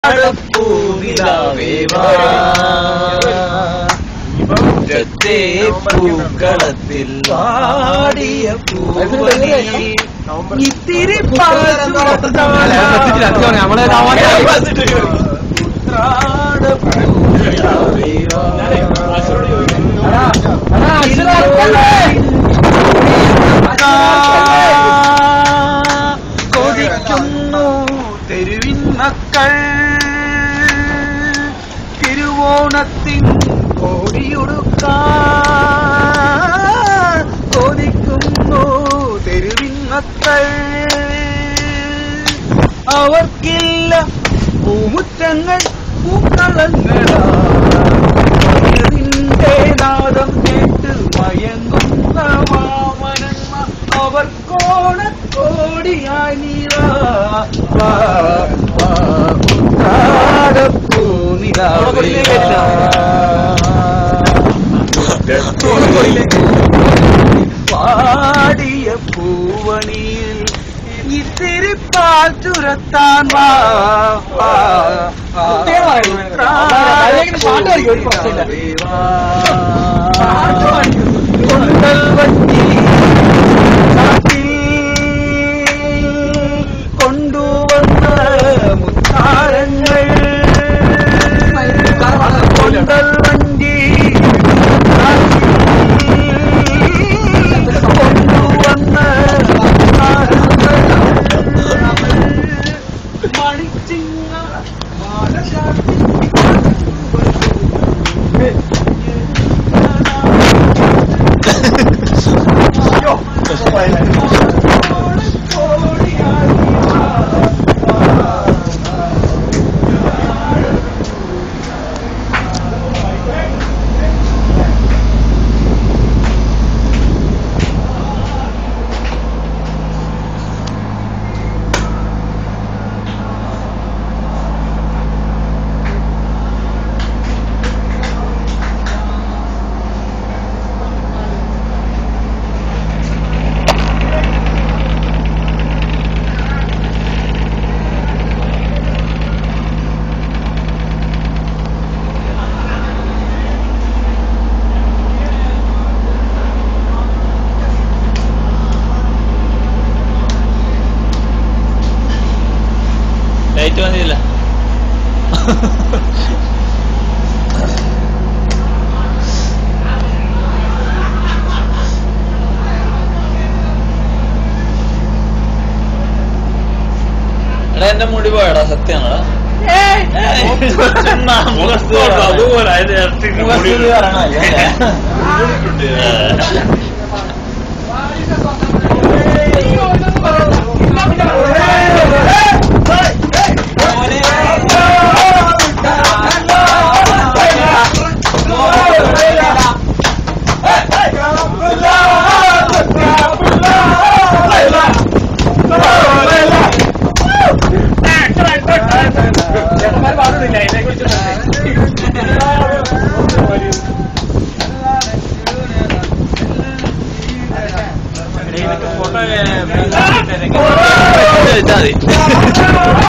മുറ്റത്തെ പൂക്കളത്തിൽ വാടിയ പൂവനിൽ ഇത്തിരി നമ്മളെ കൊതിക്കുന്നു തെരുവിൻ മക്കൾ തിരുവോണത്തിൻ കോടിയൊടുക്കാൻ കൊതിക്കുന്നു തെരുവിൻ മക്കൾ അവർക്കില്ല പൂമുറ്റങ്ങൾ പൂക്കളങ്ങളാതിന്റെ നാദം കേട്ട് മയങ്ങുന്ന വാമനന്മ അവർക്കോണ കോടിയായി നീവാ വാ, വാ, ഉത്രാടപ്പൂ നിലാവേ വാ. പാടിയ പൂവണിയിൽ ഇത്തിരി പാൽ ചുരത്താൻ വാ വാ, വാ. പാട്ട് പാടിക്കോ, ഒരു പ്രശ്നമില്ല. കൊണ്ടൽ വണ്ടി കാട്ടിൽ കൊണ്ടുവന്ന മുത്താരങ്ങൾ കൊണ്ടൽ വണ്ടി കൊണ്ടുവന്ന മുത്താരങ്ങൾ മണിച്ചിങ്ങ മാലശാത്തി ലൈറ്റ് വന്നില്ല എടാ എന്റെ മുടി പോയടാ സത്യമാണോടാ അതുപോലെ അതിന്റെ ഇരട്ടിക്ക് മുടി വെച്ചാ മതി